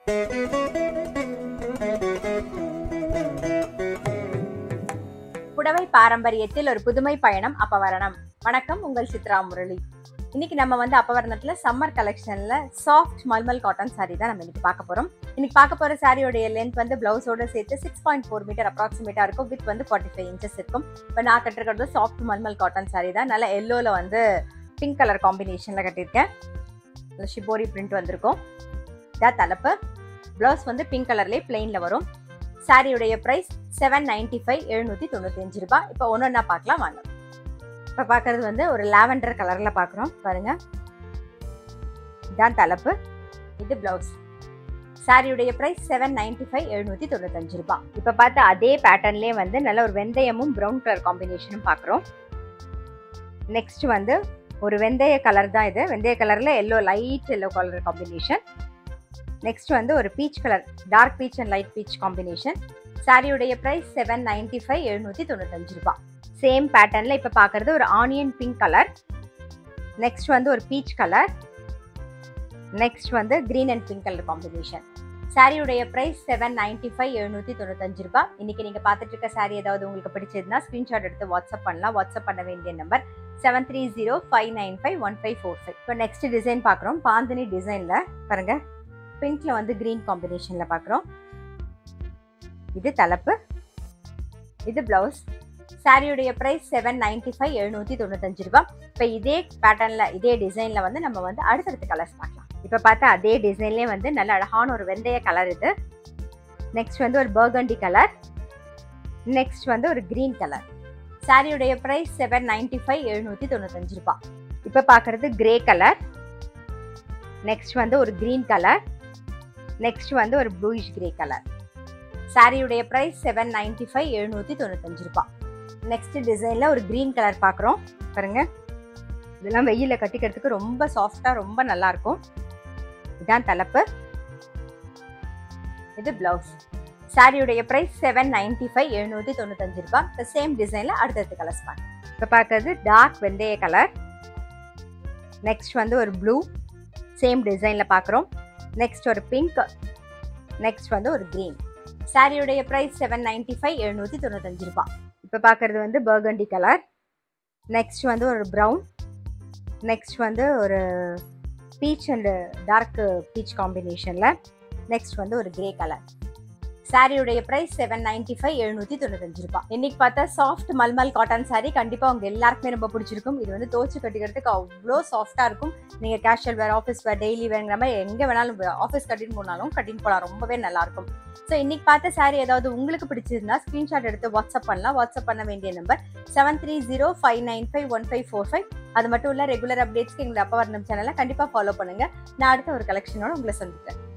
புடவை பாரம்பரியத்தில் ஒரு புதுமை பயணம் அப்பவரணம் வணக்கம் உங்கள் சித்ரா முரளி இன்னைக்கு நம்ம வந்து அப்பவரணத்துல சம்மர் கலெக்ஷன்ல சாஃப்ட் மல்மல் காட்டன் saree தான் நம்ம இன்னைக்கு பார்க்க போறோம் இன்னைக்கு பார்க்க போற சாரியோடைய லென்த் வந்து பிளவுஸோட சேர்த்து சிக்ஸ் பாயிண்ட் ஃபோர் மீட்டர் அப்ராக்சிமேட்டா இருக்கும் வித் வந்து ஃபார்ட்டி ஃபைவ் இன்ச்சஸ் இருக்கும் இப்போ நான் கட்டிருக்கிறது சாஃப்ட் மல்மல் காட்டன் saree தான் நல்ல எல்லோல வந்து பிங்க் கலர் காம்பினேஷன்ல கட்டியிருக்கேன் ஷிபோரி பிரிண்ட் வந்திருக்கும் இதான் தலைப்பு பிளவுஸ் வந்து பிங்க் கலர்லேயே பிளெயின்ல வரும் சாரியுடைய பிரைஸ் செவன் நைன்டி ஃபைவ் எழுநூற்றி தொண்ணூத்தஞ்சு ரூபாய் இப்போ ஒன்று ஒன்றா பார்க்கலாம் வாங்க இப்போ பார்க்கறது வந்து ஒரு லாவெண்டர் கலரில் பார்க்குறோம் பாருங்க இதான் தலைப்பு இது பிளவுஸ் சாரியுடைய பிரைஸ் செவன் நைன்டி ஃபைவ் எழுநூற்றி தொண்ணூத்தஞ்சு ரூபாய் இப்போ பார்த்த அதே பேட்டர்ன்லேயே வந்து நல்ல ஒரு வெந்தயமும் ப்ரௌன் கலர் காம்பினேஷனும் பார்க்குறோம் நெக்ஸ்ட் வந்து ஒரு வெந்தய கலர் தான் இது வெந்தய கலரில் yellow light yellow colour combination next வந்து ஒரு peach colour dark peach and light peach combination சாரியுடைய ப்ரைஸ் செவன் நைன்டி ஃபைவ் எழுநூற்றி தொண்ணூத்தஞ்சு ரூபாய் சேம் பேட்டர்னில் இப்போ பார்க்குறது ஒரு ஆனியன் பிங்க் கலர் நெக்ஸ்ட் வந்து ஒரு பீச் கலர் நெக்ஸ்ட் வந்து green and pink colour combination சாரியுடைய ப்ரைஸ் செவன் நைன்டி ஃபைவ் எழுநூற்றி தொண்ணூத்தஞ்சு ரூபாய் இன்னைக்கு நீங்கள் பார்த்துட்டு இருக்க சாரி ஏதாவது உங்களுக்கு பிடிச்சதுன்னா ஸ்க்ரீன்ஷாட் எடுத்து வாட்ஸ்அப் பண்ணலாம் வாட்ஸ்அப் பண்ண வேண்டிய number seven three zero five nine five one five four five இப்போ நெக்ஸ்ட் டிசைன் பார்க்குறோம் பாந்தினி டிசைனில் பாருங்க பிங்க்ல வந்து கிரீன் காம்பினேஷன்ல பார்க்குறோம் இது தலைப்பு இது பிளவுஸ் சாரியுடைய ப்ரைஸ் செவன் நைன்டி ஃபைவ் எழுநூற்றி தொண்ணூத்தஞ்சு ரூபாய் இப்போ இதே பேட்டர்னில் இதே டிசைனில் வந்து நம்ம வந்து அடுத்தடுத்த கலர்ஸ் பார்க்கலாம் இப்போ பார்த்தா அதே டிசைன்லேயே வந்து நல்ல அழகான ஒரு வெந்தய கலர் இது நெக்ஸ்ட் வந்து ஒரு பர்கண்டி கலர் நெக்ஸ்ட் வந்து ஒரு கிரீன் கலர் சாரியுடைய ப்ரைஸ் செவன் நைன்டி ஃபைவ் எழுநூற்றி தொண்ணூத்தஞ்சு ரூபாய் இப்போ பார்க்குறது கிரே கலர் நெக்ஸ்ட் வந்து ஒரு கிரீன் கலர் நெக்ஸ்ட் வந்து ஒரு ப்ளூயிஷ் கிரே கலர் சாரியுடைய ப்ரைஸ் செவன் நைன்டி ஃபைவ் எழுநூற்றி தொண்ணூத்தஞ்சு ரூபாய் நெக்ஸ்ட் டிசைனில் ஒரு க்ரீன் கலர் பார்க்குறோம் பாருங்க இதெல்லாம் வெயிலில் கட்டிக்கிறதுக்கு ரொம்ப சாஃப்டாக ரொம்ப நல்லா இருக்கும் இதான் தலைப்பு இது பிளவுஸ் சாரியுடைய ப்ரைஸ் செவன் நைன்டி ஃபைவ் எழுநூற்றி தொண்ணூத்தஞ்சு ரூபாய் இப்போ சேம் டிசைனில் அடுத்தடுத்த கலர்ஸ் பார்க்கலாம் இப்போ பார்க்கறது டார்க் வெந்தய கலர் நெக்ஸ்ட் வந்து ஒரு ப்ளூ சேம் டிசைனில் பார்க்குறோம் நெக்ஸ்ட் ஒரு பிங்க் நெக்ஸ்ட் வந்து ஒரு க்ரீன் சாரியுடைய ப்ரைஸ் செவன் நைன்டி ஃபைவ் எழுநூற்றி தொண்ணூத்தஞ்சு ரூபாய் இப்போ பார்க்குறது வந்து பர்கண்டி கலர் நெக்ஸ்ட் வந்து ஒரு ப்ரௌன் நெக்ஸ்ட் வந்து ஒரு பீச் அண்டு டார்க் பீச் காம்பினேஷனில் நெக்ஸ்ட் வந்து ஒரு கிரே கலர் சாரியுடைய ப்ரைஸ் செவன் நைன்டி ஃபைவ் எழுநூற்றி தொண்ணூத்தஞ்சு ரூபாய் இன்னைக்கு பார்த்தா சாஃப்ட் மல்மல் காட்டன் சாரி கண்டிப்பாக உங்க எல்லாருக்குமே ரொம்ப பிடிச்சிருக்கும் இது வந்து தோச்சு கட்டிக்கிறதுக்கு அவ்வளோ சாஃப்டாக இருக்கும் நீங்கள் casual wear office wear daily வேறுங்கிற மாதிரி எங்கே வேணாலும் ஆஃபீஸ் கட்டின்னு போனாலும் கட்டின்னு போகலாம் ரொம்பவே நல்லா இருக்கும் ஸோ இன்னைக்கு பார்த்த சாரி ஏதாவது உங்களுக்கு பிடிச்சிருந்தா ஸ்க்ரீன்ஷாட் எடுத்து வாட்ஸ்அப் பண்ணலாம் வாட்ஸ்அப் பண்ண வேண்டிய number seven three zero five nine five one five four five அது மட்டும் இல்லை ரெகுலர் அப்டேட்ஸ்க்கு எங்களை அப்பா வரணும் சேனலை கண்டிப்பாக ஃபாலோ பண்ணுங்க நான் அடுத்த ஒரு கலெக்ஷனோட உங்களை சந்திக்கிறேன்